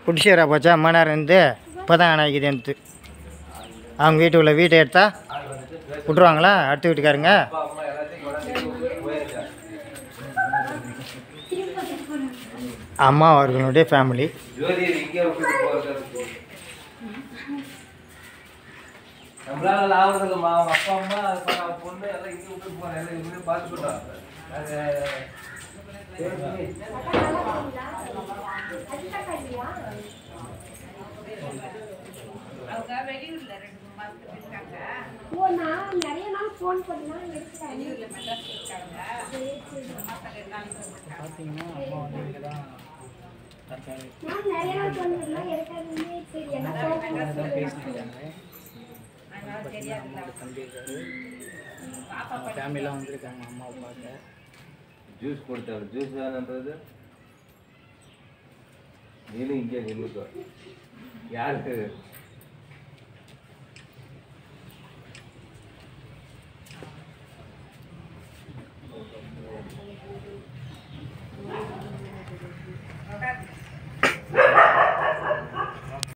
குடிசேரா போச்சா அம்மா நேரம் இருந்து இப்போ தான் ஆனாக்குதுன்ட்டு அவங்க வீட்டுக்குள்ள வீட்டை எடுத்தா விட்ருவாங்களா அடுத்த வீட்டுக்காரங்க அப்பா அம்மா எல்லாத்தையும் கொண்டாந்து போயிருக்கேன் அம்மா அவர்களுடைய ஃபேமிலி ஜோதி இங்கே விட்டுட்டு போகிறது நம்மளால லாபம் இல்லைம்மா அவங்க அப்பா அம்மா அதுக்கப்புறம் அவங்க பொண்ணு எல்லாம் இங்கே விட்டுட்டு போறேன் எல்லாம் இங்கே பார்த்துக்கிட்டோம் அது அவங்க வெளியூர்ல ரெண்டு மூணு மாசத்துக்கு இருக்காங்க ஓ நான் நிறைய நாள் ஃபோன் பண்ணா எடுத்துட்டாங்க வெளியூர்ல மெட்ராஸ் இருக்காங்க மாசம் ரெண்டு நாளைக்கு வந்திருக்காங்க நான் நிறைய நாள் ஃபோன் பண்ணா எடுக்காதுன்னு சரி என்ன ஃபோன் அதனால தெரியாதுல்ல பாப்பா படிக்க ஃபேமிலிலாம் வந்திருக்காங்க அம்மா பார்க்க ஜூஸ் கொடுத்தாரு ஜூஸ் வேணுன்றது நீனும் இங்கே நில்லுக்கோ யாருக்கு